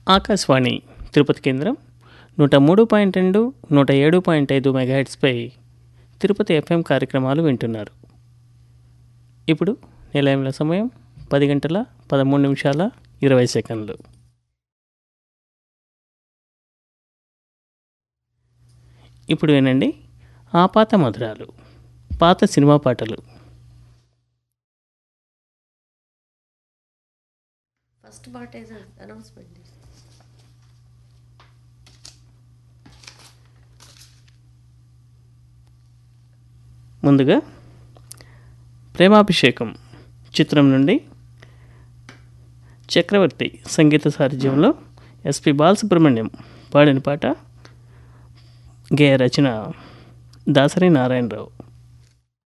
ఆకాశవాణి తిరుపతి కేంద్రం నూట మూడు పాయింట్ రెండు నూట ఏడు పాయింట్ ఐదు మెగాహెట్స్పై తిరుపతి ఎఫ్ఎం కార్యక్రమాలు వింటున్నారు ఇప్పుడు నిలయంల సమయం పది గంటల పదమూడు నిమిషాల ఇరవై సెకండ్లు ఇప్పుడు వినండి ఆ పాత మధురాలు పాత సినిమా పాటలు ఫస్ట్ పాట ఏదో అనౌన్స్మెంట్ ముందుగా ప్రేమాభిషేకం చిత్రం నుండి చక్రవర్తి సంగీత సారథ్యంలో ఎస్పి బాలసుబ్రహ్మణ్యం పాడిన పాట గేయ రచన దాసరి నారాయణరావు